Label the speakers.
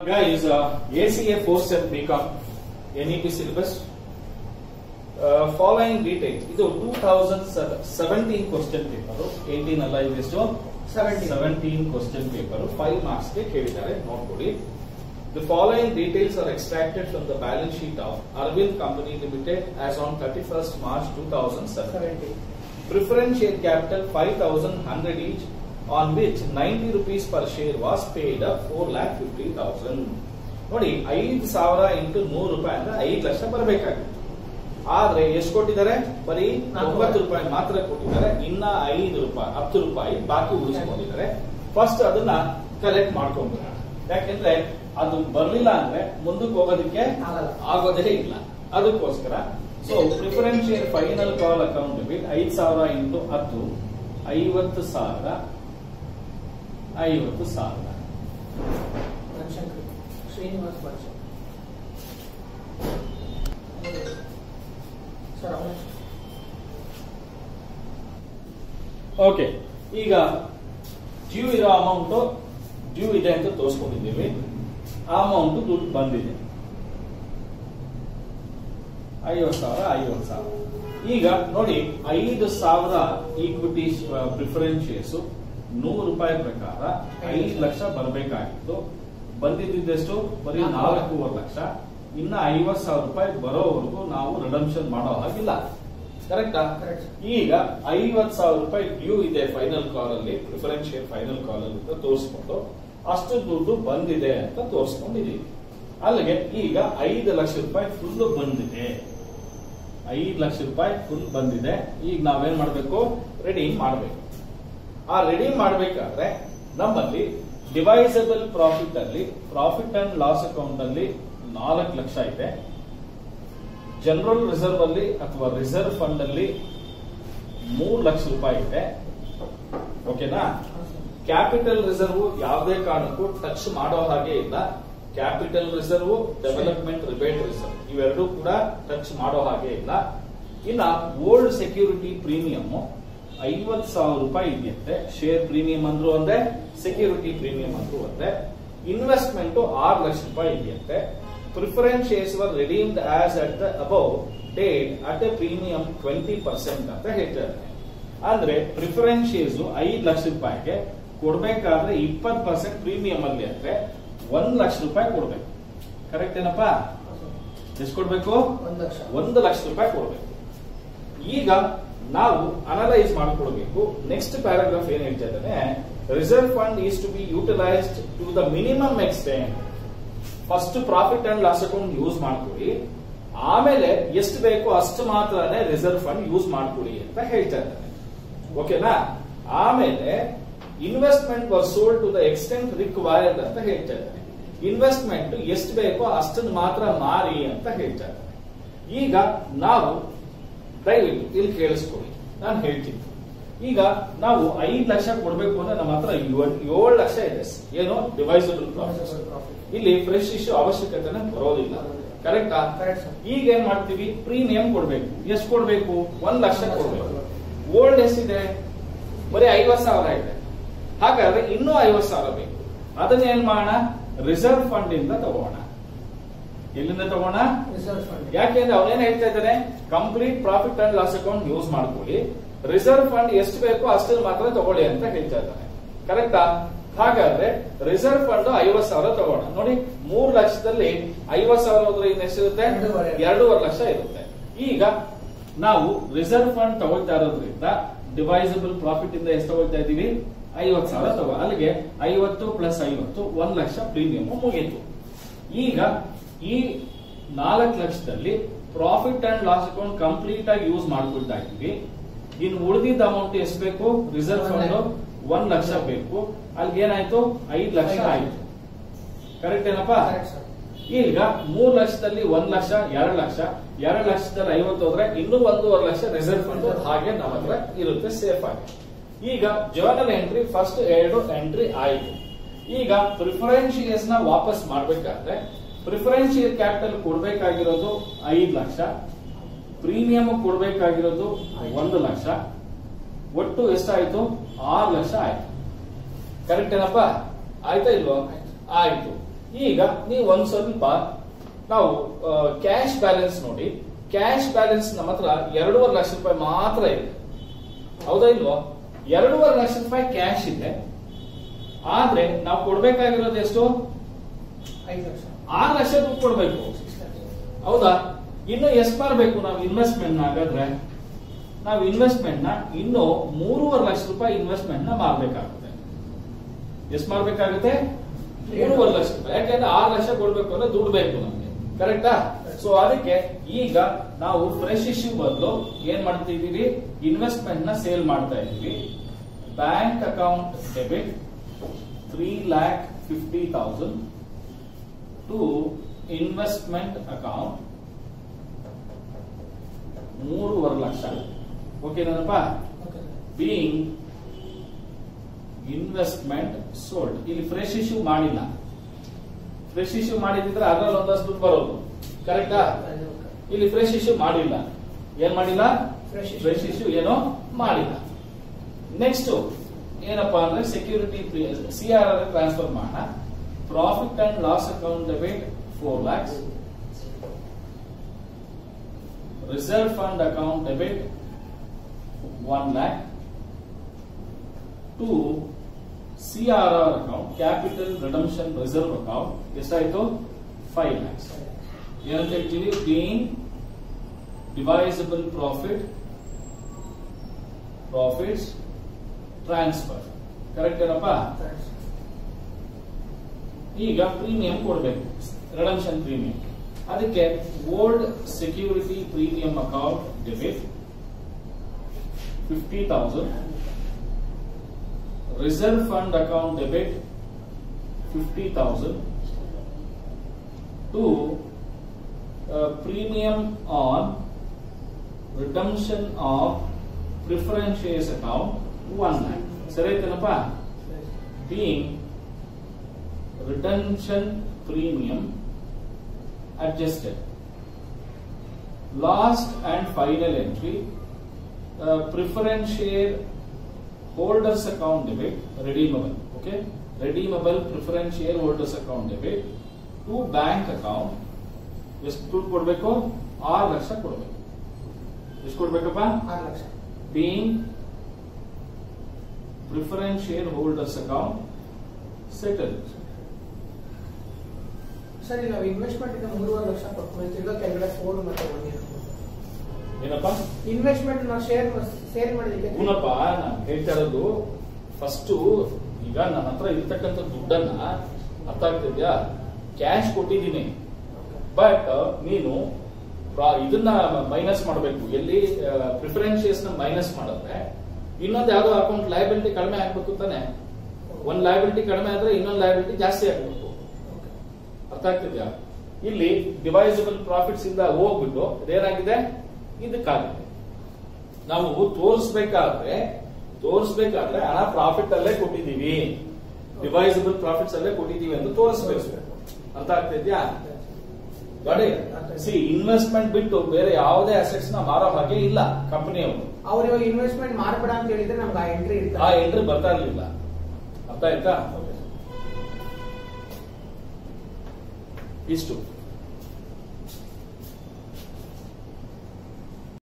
Speaker 1: Guys, uh, ACA 4 step BCom NEP syllabus. Uh, following details ಇದು two thousand seventeen question paper eighteen ಅಲ್ಲ ಇದೆಷ್ಟು
Speaker 2: 17.
Speaker 1: Seventeen question paper five marks ಗೆ ಕೇಳಿದ್ದಾರೆ ನೋಡ್ಕೊಳ್ಳಿ The following details are extracted from the balance sheet of Arvind Company Limited as on 31st March 2007. Preference share capital 5,100 each, on which 90 rupees per share was paid up 4 lakh 50,000. ನೋಡಿ ಐದು ಸಾವಿರ into ನೂರು ರೂಪಾಯಿ ಅಂದ್ರೆ ಐದು ಲಕ್ಷ ಬರಬೇಕಾಗಿತ್ತು ಆದ್ರೆ ಎಷ್ಟು ಕೊಟ್ಟಿದ್ದಾರೆ ಬರೀ
Speaker 2: ನಾಲ್ಕು
Speaker 1: ತೊಂಬತ್ತು ರೂಪಾಯಿ ಮಾತ್ರ ಕೊಟ್ಟಿದ್ದಾರೆ ಇನ್ನ ಐದು ರೂಪಾಯಿ ಹತ್ತು ರೂಪಾಯಿ ಬಾಕಿ ಉಳಿಸ್ಕೊಂಡಿದ್ದಾರೆ ಫಸ್ಟ್ ಅದನ್ನ ಕಲೆಕ್ಟ್ ಮಾಡ್ಕೊಂಡ್ಬಿಡೋಣ ಯಾಕೆಂದ್ರೆ ಅದು ಬರ್ಲಿಲ್ಲ ಅಂದ್ರೆ ಮುಂದಕ್ಕೆ ಹೋಗೋದಕ್ಕೆ
Speaker 2: ಆಗಲ್ಲ.
Speaker 1: ಆಗೋದೇ ಇಲ್ಲ ಅದಕ್ಕೋಸ್ಕರ so preference share final call account debit ಐದ್ ಸಾವಿರ ಇಂಟು ಹತ್ತು ಐವತ್ತು ಸಾವಿರ ಐವತ್ತು ಸಾವಿರ
Speaker 2: ಬನಶಂಕರಿ ಶ್ರೀನಿವಾಸ್ ಬನಶಂಕರಿ ಸರ್ ಅವನ
Speaker 1: ಓಕೆ ಈಗ ಡ್ಯೂ ಇರೋ ಅಮೌಂಟ್ ಡ್ಯೂ ಇದೆ ಅಂತ ತೋರಿಸ್ಕೊಂಡಿದ್ದೀವಿ ಆ ಅಮೌಂಟ್ ದುಡ್ಡು ಬಂದಿದೆ ಐವತ್ತು ಸಾವಿರ ಐವತ್ತು ಸಾವಿರ ಈಗ ನೋಡಿ ಐದು ಸಾವಿರ ಈಕ್ವಿಟಿ ಪ್ರಿಫರೆನ್ಸ್ ಶೇರ್ಸ್ ನೂರು ರೂಪಾಯಿ ಪ್ರಕಾರ ಐದು ಲಕ್ಷ ಬರಬೇಕಾಗಿತ್ತು ಬಂದಿದ್ದೆಷ್ಟು ಬರೀ ನಾಲ್ಕೂವರೆ ಲಕ್ಷ ಇನ್ನ ಐವತ್ತು ಸಾವಿರ ರೂಪಾಯಿ ಬರೋವರೆಗೂ ನಾವು ರಿಡಮ್ಷನ್ ಮಾಡೋ ಹಾಗಿಲ್ಲ ಕರೆಕ್ಟಾ
Speaker 2: Correct.
Speaker 1: ಈಗ ಐವತ್ ಸಾವಿರ ರೂಪಾಯಿ ಡ್ಯೂ ಇದೆ ಫೈನಲ್ ಕಾಲ್ ಅಲ್ಲಿ ಪ್ರಿಫರೆನ್ಸ್ ಶೇರ್ ಫೈನಲ್ ಕಾಲ್ ಅಲ್ಲಿ ಅಂತ ತೋರಿಸ್ಕೊಂಡು ಅಷ್ಟು ದುಡ್ಡು ಬಂದಿದೆ ಅಂತ ತೋರಿಸ್ಕೊಂಡಿದೀವಿ ಅಲ್ಲಿಗೆ ಈಗ ಐದು ಲಕ್ಷ ರೂಪಾಯಿ ಫುಲ್ ಬಂದಿದೆ ಐದು ಲಕ್ಷ ರೂಪಾಯಿ ಫುಲ್ ಬಂದಿದೆ ಈಗ ನಾವೇನ್ ಮಾಡ್ಬೇಕು ರೆಡಿ ಮಾಡ್ಬೇಕು ಆ ರೆಡಿ ಮಾಡ್ಬೇಕಾದ್ರೆ ನಮ್ಮಲ್ಲಿ ಡಿವೈಸಬಲ್ ಪ್ರಾಫಿಟ್ ಅಲ್ಲಿ ಪ್ರಾಫಿಟ್ ಅಂಡ್ ಲಾಸ್ ಅಕೌಂಟ್ ಅಲ್ಲಿ ನಾಲ್ಕು ಲಕ್ಷ ಇದೆ ಜನರಲ್ ರಿಸರ್ವ್ ಅಲ್ಲಿ ಅಥವಾ ರಿಸರ್ವ್ ಫಂಡ್ ಅಲ್ಲಿ ಮೂರು ಲಕ್ಷ ರೂಪಾಯಿ ಇದೆ ಓಕೆನಾ ಕ್ಯಾಪಿಟಲ್ ರಿಸರ್ವ್ ಯಾವುದೇ ಕಾರಣಕ್ಕೂ ಟಚ್ ಮಾಡೋ ಹಾಗೆ ಇಲ್ಲ capital reserve development rebate reserve ಇವೆರಡೂ ಕೂಡ ಟಚ್ ಮಾಡೋ ಹಾಗೆ ಇಲ್ಲ ಇನ್ನ ಓಲ್ಡ್ ಸೆಕ್ಯೂರಿಟಿ ಪ್ರೀಮಿಯಂ ಐವತ್ ಸಾವಿರ ರೂಪಾಯಿ ಇದೆಯಂತೆ ಶೇರ್ ಪ್ರೀಮಿಯಂ ಅಂದ್ರೂ ಒಂದೇ ಸೆಕ್ಯೂರಿಟಿ ಪ್ರೀಮಿಯಂ ಅಂದ್ರೂ ಒಂದೇ ಇನ್ವೆಸ್ಟ್ಮೆಂಟ್ ಆರು ಲಕ್ಷ ರೂಪಾಯಿ ಇದೆಯಂತೆ preference shares were redeemed as at the above date at a premium twenty percent ಅಂತ ಹೇಳ್ತಾರೆ ಅಂದ್ರೆ ಪ್ರಿಫರೆನ್ಸ್ ಶೇರ್ಸ್ ಐದು ಲಕ್ಷ ರೂಪಾಯಿಗೆ ಕೊಡ್ಬೇಕಾದ್ರೆ ಇಪ್ಪತ್ತು ಪರ್ಸೆಂಟ್ ಪ್ರೀಮಿಯಂ ಅಲ್ಲಿ ಅಂದ್ರೆ ಒಂದ್ ಲಕ್ಷ ರೂಪಾಯಿ ಕೊಡ್ಬೇಕು ಕರೆಕ್ಟ್ ಏನಪ್ಪಾ ಎಷ್ಟು ಕೊಡ್ಬೇಕು
Speaker 2: ಒಂದು ಲಕ್ಷ
Speaker 1: ಒಂದು ಲಕ್ಷ ರೂಪಾಯಿ ಕೊಡ್ಬೇಕು ಈಗ ನಾವು ಅನಲೈಸ್ ಮಾಡ್ಕೊಳ್ಬೇಕು ನೆಕ್ಸ್ಟ್ ಪ್ಯಾರಾಗ್ರಾಫ್ ಏನ್ ಹೇಳ್ತಾ ಇದ್ದಾನೆ reserve fund is to be utilised to the minimum extent first profit and loss account use ಮಾಡ್ಕೊಳ್ಳಿ ಆಮೇಲೆ ಎಷ್ಟು ಬೇಕೋ ಅಷ್ಟು ಮಾತ್ರನೇ ರಿಸರ್ವ್ ಫಂಡ್ ಯೂಸ್ ಮಾಡ್ಕೊಳ್ಳಿ ಅಂತ ಹೇಳ್ತಾ ಇದ್ದಾರೆ ಓಕೆನಾ ಆಮೇಲೆ investment was sold to the extent required ಅಂತ ಹೇಳ್ತಾ ಇದ್ದಾರೆ ಇನ್ವೆಸ್ಟ್ಮೆಂಟ್ ಎಷ್ಟು ಬೇಕೋ ಅಷ್ಟನ್ನು ಮಾತ್ರ ಮಾರಿ ಅಂತ ಹೇಳ್ತಾ ಇದ್ದಾರೆ ಈಗ ನಾವು ದಯವಿಟ್ಟು ಇಲ್ಲಿ ಕೇಳಿಸ್ಕೊಳ್ಳಿ ನಾನು ಹೇಳ್ತೀನಿ ಈಗ ನಾವು ಐದು ಲಕ್ಷ ಕೊಡ್ಬೇಕು ಅಂದ್ರೆ ನಮ್ಮ ಹತ್ರ ಏಳು ಲಕ್ಷ ಇದೆ ಏನು ಡಿವೈಸಬಲ್ ಪ್ರಾಫಿಟ್
Speaker 2: ಪ್ರಾಫಿಟ್
Speaker 1: ಇಲ್ಲಿ ಫ್ರೆಶ್ ಇಶ್ಯೂ ಅವಶ್ಯಕತೆನೇ ಬರೋದಿಲ್ಲ ಕರೆಕ್ಟಾ
Speaker 2: Correct, sir.
Speaker 1: ಈಗ ಏನ್ ಮಾಡ್ತೀವಿ ಪ್ರೀಮಿಯಂ ಕೊಡ್ಬೇಕು ಎಷ್ಟು ಕೊಡ್ಬೇಕು ಒಂದ್ ಲಕ್ಷ ಕೊಡ್ಬೇಕು ಓಲ್ಡ್ ಎಷ್ಟಿದೆ ಬರೀ ಐವತ್ ಸಾವಿರ ಇದೆ ಹಾಗಾದ್ರೆ ಇನ್ನೂ ಐವತ್ ಸಾವಿರ ಬೇಕು ಅದನ್ನ ಏನ್ ಮಾಡೋಣ ರಿಸರ್ವ್ ಫಂಡ್ ಇಂದ ತಗೋಣ ಎಲ್ಲಿಂದ ತಗೋಣ
Speaker 2: ರಿಸರ್ವ್ ಫಂಡ್
Speaker 1: ಯಾಕೆಂದ್ರೆ ಅವನೇನ್ ಹೇಳ್ತಾ ಇದ್ದಾನೆ complete profit and loss account use ಮಾಡ್ಕೊಳ್ಳಿ ರಿಸರ್ವ್ ಫಂಡ್ ಎಷ್ಟು ಬೇಕೋ ಅಷ್ಟನ್ನು ಮಾತ್ರ ತಗೊಳ್ಳಿ ಅಂತ ಹೇಳ್ತಾ ಇದ್ದಾನೆ ಕರೆಕ್ಟಾ ಹಾಗಾದ್ರೆ ರಿಸರ್ವ್ ಫಂಡ್ ಐವತ್ ಸಾವಿರ ತಗೋಣ ನೋಡಿ ಮೂರ್ ಲಕ್ಷದಲ್ಲಿ ಐವತ್ ಸಾವಿರ ಹೋದ್ರೆ ಇನ್ನು ಎಷ್ಟಿರುತ್ತೆ
Speaker 2: ಎರಡೂವರೆ.
Speaker 1: ಎರಡೂವರೆ ಲಕ್ಷ ಇರುತ್ತೆ ಈಗ ನಾವು ರಿಸರ್ವ್ ಫಂಡ್ ತಗೊಳ್ತಾ ಇರೋದ್ರಿಂದ ಡಿವೈಸಬಲ್ ಪ್ರಾಫಿಟ್ ಇಂದ ಎಷ್ಟು ತಗೊಳ್ತಾ ಇದೀವಿ ಐವತ್ ಸಾವಿರ ತಗೋ ಅಲ್ಲಿಗೆ ಐವತ್ತು ಪ್ಲಸ್ ಐವತ್ತು ಒಂದ್ ಲಕ್ಷ ಪ್ರೀಮಿಯಂ ಮುಗೀತು ಈಗ ಈ ನಾಲ್ಕು ಲಕ್ಷದಲ್ಲಿ profit and loss account complete ಆಗಿ ಯೂಸ್ ಮಾಡ್ಕೊಳ್ತಾ ಇದ್ವಿ ಇನ್ನು ಉಳಿದಿದ್ದ ಅಮೌಂಟ್ ಎಷ್ಟು ಬೇಕು ರಿಸರ್ವ್ ಫಂಡ್ ಒಂದ್ ಲಕ್ಷ ಬೇಕು ಅಲ್ಲಿಗೆ ಏನಾಯ್ತು ಐದ್ ಲಕ್ಷ ಆಯ್ತು ಕರೆಕ್ಟ್ ಏನಪ್ಪಾ
Speaker 2: ಕರೆಕ್ಟ್ ಸರ್
Speaker 1: ಈಗ ಮೂರ್ ಲಕ್ಷದಲ್ಲಿ ಒಂದ್ ಲಕ್ಷ ಎರಡ್ ಲಕ್ಷ ಎರಡ್ ಲಕ್ಷದಲ್ಲಿ ಐವತ್ತು ಹೋದ್ರೆ ಇನ್ನೂ ಒಂದೂವರೆ ಲಕ್ಷ ರಿಸರ್ವ್ ಫಂಡ್ ಹಾಗೆ ನಮ್ಮ ಹತ್ರ ಇರುತ್ತೆ ಸೇಫ್ ಆಗಿ ಈಗ ಜರ್ನಲ್ ಎಂಟ್ರಿ ಫಸ್ಟ್ ಎರಡು ಎಂಟ್ರಿ ಆಯ್ತು ಈಗ ಪ್ರಿಫರೆನ್ಸ್ ಶೇರ್ಸ್ ನ ವಾಪಸ್ ಮಾಡ್ಬೇಕಾದ್ರೆ ಪ್ರಿಫರೆನ್ಸ್ ಶೇರ್ ಕ್ಯಾಪಿಟಲ್ ಕೊಡ್ಬೇಕಾಗಿರೋದು ಐದು ಲಕ್ಷ ಪ್ರೀಮಿಯಂ ಕೊಡ್ಬೇಕಾಗಿರೋದು ಒಂದು ಲಕ್ಷ ಒಟ್ಟು ಎಷ್ಟಾಯ್ತು ಆರು ಲಕ್ಷ ಆಯ್ತು ಕರೆಕ್ಟ್ ಏನಪ್ಪ ಆಯ್ತಾ ಇಲ್ವೋ ಆಯ್ತು ಈಗ ನೀವು ಒಂದ್ ಸ್ವಲ್ಪ ನಾವು ಕ್ಯಾಶ್ ಬ್ಯಾಲೆನ್ಸ್ ನೋಡಿ ಕ್ಯಾಶ್ ಬ್ಯಾಲೆನ್ಸ್ ನಮ್ಮ ಹತ್ರ ಎರಡೂವರೆ ಲಕ್ಷ ರೂಪಾಯಿ ಮಾತ್ರ ಇದೆ ಹೌದಾ ಇಲ್ವೋ ಎರಡೂವರೆ ಲಕ್ಷ ರೂಪಾಯಿ ಕ್ಯಾಶ್ ಇದೆ ಆದ್ರೆ ನಾವು ಕೊಡ್ಬೇಕಾಗಿರೋದು ಎಷ್ಟು
Speaker 2: ಐದು ಲಕ್ಷ
Speaker 1: ಆರು ಲಕ್ಷ ದುಡ್ಡು ಕೊಡ್ಬೇಕು
Speaker 2: ಸಿಕ್ಸ್ ಲ್ಯಾಕ್ಸ್
Speaker 1: ಹೌದಾ ಇನ್ನು ಎಷ್ಟು ಮಾಡಬೇಕು ನಾವು ಇನ್ವೆಸ್ಟ್ಮೆಂಟ್ ಹಾಗಾದ್ರೆ ನಾವು ಇನ್ವೆಸ್ಟ್ಮೆಂಟ್ ನ ಇನ್ನು ಮೂರುವರೆ ಲಕ್ಷ ರೂಪಾಯಿ ಇನ್ವೆಸ್ಟ್ಮೆಂಟ್ ನ ಮಾಡಬೇಕಾಗುತ್ತೆ ಎಷ್ಟು ಮಾಡ್ಬೇಕಾಗುತ್ತೆ ಮೂರುವರೆ ಲಕ್ಷ ರೂಪಾಯಿ ಯಾಕಂದ್ರೆ ಆರು ಲಕ್ಷ ಕೊಡ್ಬೇಕು ಅಂದ್ರೆ ದುಡ್ಡು ಬೇಕು ನಮ್ಗೆ ಕರೆಕ್ಟಾ ಸೊ ಅದಕ್ಕೆ ಈಗ ನಾವು ಫ್ರೆಶ್ ಇಶ್ಯೂ ಬದಲು ಏನ್ ಮಾಡ್ತಿದೀವಿ ಇನ್ವೆಸ್ಟ್ಮೆಂಟ್ ನ ಸೇಲ್ ಮಾಡ್ತಾ ಇದೀವಿ bank account debit three lakh fifty thousand to investment account ಮೂರುವರೆ ಲಕ್ಷ ಓಕೆನಪ್ಪ
Speaker 2: ಓಕೆ
Speaker 1: ಬೀಯಿಂಗ್ ಇನ್ವೆಸ್ಟ್ಮೆಂಟ್ ಸೋಲ್ಡ್ ಇಲ್ಲಿ ಫ್ರೆಶ್ ಇಶ್ಯೂ ಮಾಡಿಲ್ಲ ಫ್ರೆಶ್ ಇಶ್ಯೂ ಮಾಡಿದ್ರೆ ಅದರಲ್ಲಿ ಒಂದಷ್ಟು ದುಡ್ಡು ಬರೋದು ಕರೆಕ್ಟಾ ಇಲ್ಲಿ ಫ್ರೆಶ್ ಇಶ್ಯೂ ಮಾಡಿಲ್ಲ ಏನ್ ಮಾಡಿಲ್ಲ
Speaker 2: Fresh issue.
Speaker 1: ಫ್ರೆಶ್ ಇಶ್ಯೂ ಏನೋ ಮಾಡಿಲ್ಲ ನೆಕ್ಸ್ಟ್ ಏನಪ್ಪಾ ಅಂದ್ರೆ security C R R transfer ಮಾಡೋಣ profit and loss account debit four lakhs reserve fund account debit one lakh to C R R account capital redemption reserve account ಎಷ್ಟಾಯ್ತು five lakhs ಏನಂತ ಹೇಳ್ತೀವಿ gain divisible profit profits transfer correct ಏನಪ್ಪ ಈಗ premium ಕೊಡಬೇಕು redemption premium ಅದಕ್ಕೆ old security premium account debit fifty thousand reserve fund account debit fifty thousand to premium on redemption of preference shares account one lakh ಸರಿ ಆಯ್ತೇನಪ್ಪ being retention premium adjusted. Last and final entry, uh, preference share holders account debit redeemable. Okay, redeemable preference share holders account debit to bank account. ಎಷ್ಟು ದುಡ್ಡು ಕೊಡ್ಬೇಕು ಆರು ಲಕ್ಷ ಕೊಡ್ಬೇಕು ಎಷ್ಟು ಕೊಡ್ಬೇಕಪ್ಪ
Speaker 2: ಆರು lakh
Speaker 1: being preference shareholders account settled.
Speaker 2: ಸರಿ ನಾವು ಇನ್ವೆಸ್ಟ್ಮೆಂಟ್ ಇಂದ ಮೂರುವರೆ ಲಕ್ಷ ಕೊಟ್ಟು ತಿರ್ಗಾ ಕೆಳಗಡೆ ಫೋರ್ ಮತ್ತೆ ಒನ್ ಇಯರ್
Speaker 1: ಏನಪ್ಪ
Speaker 2: ಇನ್ವೆಸ್ಟ್ಮೆಂಟ್ ನಾವು ಶೇರ್ ಸೇಲ್ ಮಾಡಿದಕ್ಕೆ
Speaker 1: ಪೂನಪ್ಪ ನಾನು ಹೇಳ್ತಾ ಇರೋದು ಫಸ್ಟ್ ಈಗ ನನ್ನ ಹತ್ರ ಇರ್ತಕ್ಕಂಥ ದುಡ್ಡನ್ನ ಅರ್ಥ ಆಗ್ತಿದ್ಯಾ ಕ್ಯಾಶ್ ಕೊಟ್ಟಿದ್ದೀನಿ ಬಟ್ ನೀನು ಪ್ರಾ- ಇದನ್ನ ಮೈನಸ್ ಮಾಡಬೇಕು ಎಲ್ಲಿ ಪ್ರಿಫರೆನ್ಸಿಯಸ್ ನ ಮೈನಸ್ ಮಾಡಿದ್ರೆ ಇನ್ನೊಂದು ಯಾವ್ದೋ ಅಕೌಂಟ್ ಲಯಬಿಲಿಟಿ ಕಡಿಮೆ ಆಗ್ಬೇಕು ತಾನೆ ಒಂದ್ ಲಯಬಿಲಿಟಿ ಕಡಿಮೆ ಆದ್ರೆ ಇನ್ನೊಂದು ಲಯಬಿಲಿಟಿ ಜಾಸ್ತಿ ಆಗ್ಬೇಕು ಅರ್ಥ ಆಗ್ತಿದ್ಯಾ ಇಲ್ಲಿ ಡಿವೈಸಬಲ್ ಪ್ರಾಫಿಟ್ಸ್ ಇಂದ ಹೋಗ್ಬಿಟ್ಟು ಇದೇನಾಗಿದೆ ಇದಕ್ಕಾಗಿದೆ ನಾವು ತೋರಿಸ್ಬೇಕಾದ್ರೆ ತೋರಿಸ್ಬೇಕಾದ್ರೆ ಹಣ ಪ್ರಾಫಿಟ್ ಅಲ್ಲೇ ಕೊಟ್ಟಿದೀವಿ ಡಿವೈಸಬಲ್ ಪ್ರಾಫಿಟ್ಸ್ ಅಲ್ಲೇ ಕೊಟ್ಟಿದೀವಿ ಅಂತ ತೋರಿಸ್ಬೇಕು ಅರ್ಥ ಆಗ್ತಿದ್ಯಾ ಗಾಡಿ ಸಿ ಇನ್ವೆಸ್ಟ್ಮೆಂಟ್ ಬಿಟ್ಟು ಬೇರೆ ಯಾವುದೇ ಅಸೆಟ್ಸ್ ನ ಮಾರೋ ಹಾಗೆ ಇಲ್ಲ ಕಂಪನಿಯವರು
Speaker 2: ಅವ್ರು ಇವಾಗ ಇನ್ವೆಸ್ಟ್ಮೆಂಟ್ ಮಾಡ್ಬೇಡ ಅಂತ ಹೇಳಿದ್ರೆ ನಮ್ಗೆ ಆ ಎಂಟ್ರಿ
Speaker 1: ಆ
Speaker 2: ಇರ್ತದೆ
Speaker 1: ಎಂಟ್ರಿ ಬರ್ತಾ ಇರ್ಲಿಲ್ಲ ಅರ್ಥ ಆಯ್ತಾ ಇಷ್ಟು